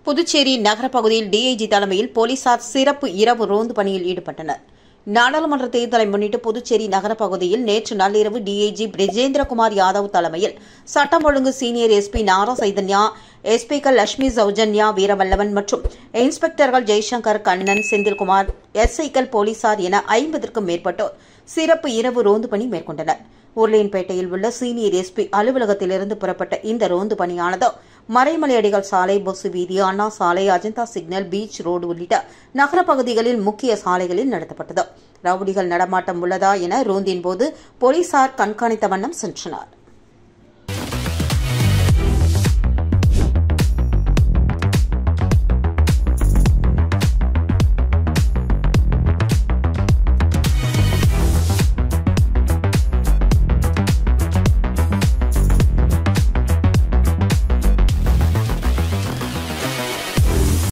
புதுச்சேரி நகர பகுதியில் டிஐஜி தலைமையில் போலீசார் சிறப்பு இரவு ரோந்து பணியில் ஈடுபட்டனர் நாடாளுமன்ற தேர்தலை முன்னிட்டு புதுச்சேரி நகர பகுதியில் நேற்று நள்ளிரவு டிஐஜி பிரிஜேந்திரகுமார் யாதவ் தலைமையில் சட்டம் ஒழுங்கு சீனியர் எஸ்பி நாரா சைதன்யா எஸ்பிக்கள் லட்சுமி சௌஜன்யா வீரவல்லவன் மற்றும் இன்ஸ்பெக்டர்கள் ஜெய்சங்கர் கண்ணன் செந்தில்குமார் எஸ்ஐக்கள் போலீசார் என ஐம்பதற்கும் மேற்பட்டோர் சிறப்பு இரவு ரோந்து பணி மேற்கொண்டனர் உருளையன்பேட்டையில் உள்ள சீனியர் எஸ்பி அலுவலகத்திலிருந்து புறப்பட்ட இந்த ரோந்து பணியானது மறைமலையடிகள் சாலை பொசு வீதி அண்ணா சாலை அஜந்தா சிக்னல் பீச் ரோடு உள்ளிட்ட நகர பகுதிகளில் முக்கிய சாலைகளில் நடத்தப்பட்டது ரவுடிகள் நடமாட்டம் உள்ளதா என ரோந்தின் போது போலீசார் கண்காணித்த வண்ணம் சென்றனர்